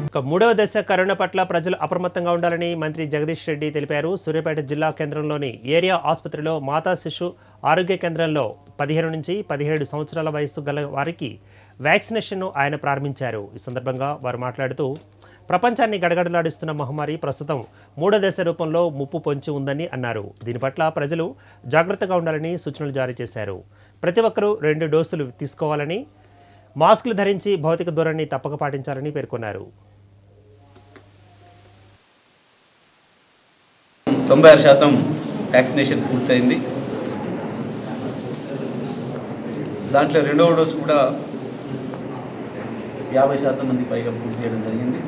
ఇక మూడవ దశ కరోనా పట్ల ప్రజలు అప్రమత్తంగా ఉండాలని మంత్రి జగదీష్ రెడ్డి తెలిపారు సూర్యాపేట జిల్లా కేంద్రంలోని ఏరియా ఆసుపత్రిలో మాతా శిశు ఆరోగ్య కేంద్రంలో పదిహేను నుంచి పదిహేడు సంవత్సరాల వయసు గల వారికి వ్యాక్సినేషన్ను ఆయన ప్రారంభించారు ఈ సందర్భంగా వారు మాట్లాడుతూ ప్రపంచాన్ని గడగడలాడిస్తున్న మహమ్మారి ప్రస్తుతం మూడో దశ రూపంలో ముప్పు పొంచి ఉందని అన్నారు దీని పట్ల ప్రజలు జాగ్రత్తగా ఉండాలని సూచనలు జారీ చేశారు ప్రతి ఒక్కరూ రెండు డోసులు తీసుకోవాలని మాస్కులు ధరించి భౌతిక దూరాన్ని తప్పక పాటించాలని పేర్కొన్నారు తొంభై ఆరు శాతం వ్యాక్సినేషన్ పూర్తయింది దాంట్లో రెండవ డోసు కూడా యాభై శాతం మంది పైగా పూర్తి చేయడం జరిగింది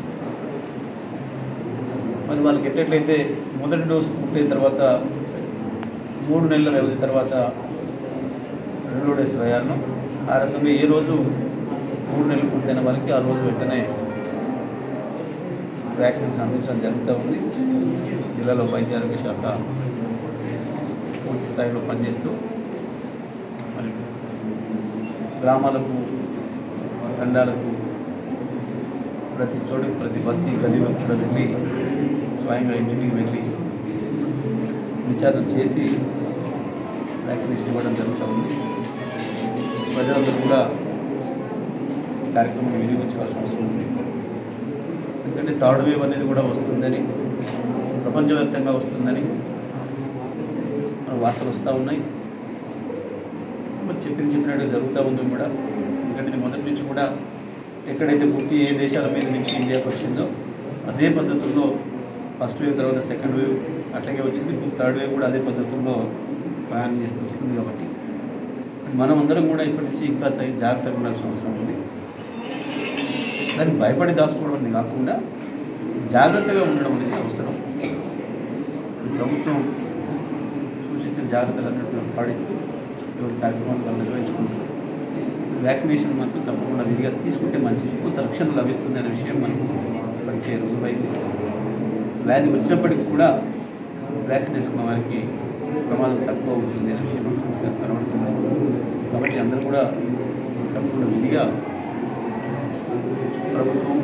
మరి వాళ్ళకి ఎట్లయితే మొదటి డోసు పూర్తయిన తర్వాత మూడు నెలల వ్యవధి తర్వాత రెండో డోసు వేయాలను ఆ రకంగా ఏ రోజు మూడు నెలలు పూర్తయిన వాళ్ళకి ఆ రోజు వెంటనే వ్యాక్సినేషన్ అందించడం జరుగుతూ ఉంది జిల్లాలో వైద్య ఆరోగ్య శాఖ పూర్తి స్థాయిలో పనిచేస్తూ మరి గ్రామాలకు తండాలకు ప్రతి చోటు ప్రతి బస్తీ గలీలకు కూడా వెళ్ళి స్వయంగా ఇంటికి వెళ్ళి విచారణ చేసి వ్యాక్సినేషన్ ఇవ్వడం జరుగుతూ ఉంది ప్రజలందరూ కూడా ఈ కార్యక్రమం వినియోగించుకోవాల్సిన అవసరం ఉంది ఎందుకంటే థర్డ్ వేవ్ అనేది కూడా వస్తుందని ప్రపంచవ్యాప్తంగా వస్తుందని మన వార్తలు వస్తూ ఉన్నాయి మరి చెప్పిన చెప్పినట్టు జరుగుతూ ఉంది కూడా ఎందుకంటే ఇది మొదటి నుంచి కూడా ఎక్కడైతే పుట్టి ఏ దేశాల మీద నుంచి ఇండియాకి వచ్చిందో అదే పద్ధతుల్లో ఫస్ట్ వేవ్ తర్వాత సెకండ్ వేవ్ అట్లాగే వచ్చింది ఇప్పుడు థర్డ్ వేవ్ కూడా అదే పద్ధతుల్లో ప్రయాణం చేస్తూ వస్తుంది కాబట్టి మనం అందరం కూడా ఇప్పటి నుంచి ఇంకా తగి- జాగ్రత్తగా ఉండాల్సిన అవసరం ఉంది దాన్ని భయపడి దాచుకోవడం అనేది కాకుండా జాగ్రత్తగా ఉండడం అనేది అవసరం ఈ ప్రభుత్వం సూచించిన జాగ్రత్తలన్నింటినీ పాటిస్తూ ఈ కార్యక్రమాలు వాళ్ళు నిర్వహించుకుంటారు వ్యాక్సినేషన్ మాత్రం తప్పకుండా విధిగా తీసుకుంటే మంచిది కొంత రక్షణ లభిస్తుంది అనే విషయం మనకు ఇప్పటికే రుజువైంది వ్యాధి వచ్చినప్పటికీ కూడా వ్యాక్సిన్ వేసుకున్న వారికి ప్రమాదం తక్కువ ఉంటుంది అనే విషయం మనకు సంస్కారం కనబడుతుంది కాబట్టి అందరూ కూడా తప్పకుండా విధిగా ప్రభుత్వం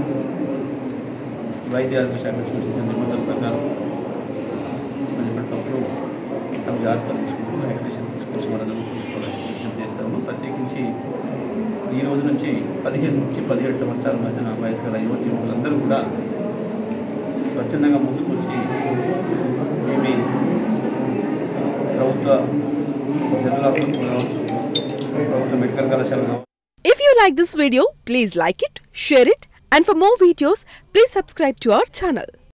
వైద్య ఆరోగ్య శాఖ సూచించిన నిబంధనల ప్రకారం మరి ఎప్పటికప్పుడు తమ జాగ్రత్తలు తీసుకుంటూ వ్యాక్సినేషన్ తీసుకోవాల్సిన వారందరూ తీసుకోవాలని విజ్ఞప్తి చేస్తాము ప్రత్యేకించి ఈ రోజు నుంచి పదిహేను నుంచి పదిహేడు సంవత్సరాల మధ్యన వయసు గల యువతి యువకులందరూ కూడా స్వచ్ఛందంగా ముందుకు వచ్చి ఏమి ప్రభుత్వ జనరల్ హాస్పిటల్ కావచ్చు ప్రభుత్వ మెడికల్ కళాశాల కావచ్చు If you like this video, please like it, share it, and for more videos, please subscribe to our channel.